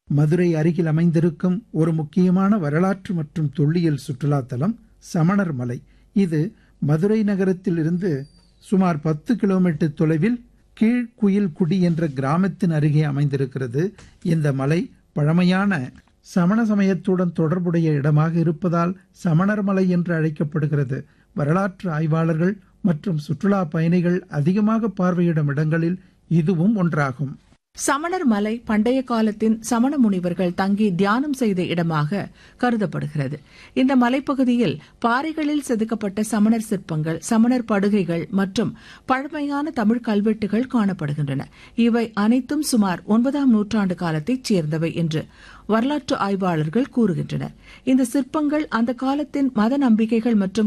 மதுரை அருகில் அமைந்திருக்கும் ஒரு முக்கியமான வரலாற்று மற்றும் தொல்லியல் சுற்றுலாத்தலம் சமணர் மலை இது மதுரை நகரத்தில் இருந்து சுமார் பத்து கிலோமீட்டர் தொலைவில் கீழ்குயில்குடி என்ற கிராமத்தின் அருகே அமைந்திருக்கிறது இந்த மலை பழமையான சமண சமயத்துடன் தொடர்புடைய இடமாக இருப்பதால் சமணர் மலை என்று அழைக்கப்படுகிறது வரலாற்று ஆய்வாளர்கள் மற்றும் சுற்றுலா பயணிகள் அதிகமாக பார்வையிடும் இடங்களில் இதுவும் ஒன்றாகும் சமணர் மலை பண்டைய காலத்தின் சமண முனிவர்கள் தங்கி தியானம் செய்த இடமாக கருதப்படுகிறது இந்த மலைப்பகுதியில் பாறைகளில் செதுக்கப்பட்ட சமணர் சிற்பங்கள் சமணர் படுகைகள் மற்றும் பழமையான தமிழ் கல்வெட்டுகள் காணப்படுகின்றன இவை அனைத்தும் சுமார் ஒன்பதாம் நூற்றாண்டு காலத்தைச் சேர்ந்தவை என்று வரலாற்று ஆய்வாளர்கள் கூறுகின்றனர் இந்த சிற்பங்கள் அந்த காலத்தின் மத நம்பிக்கைகள் மற்றும்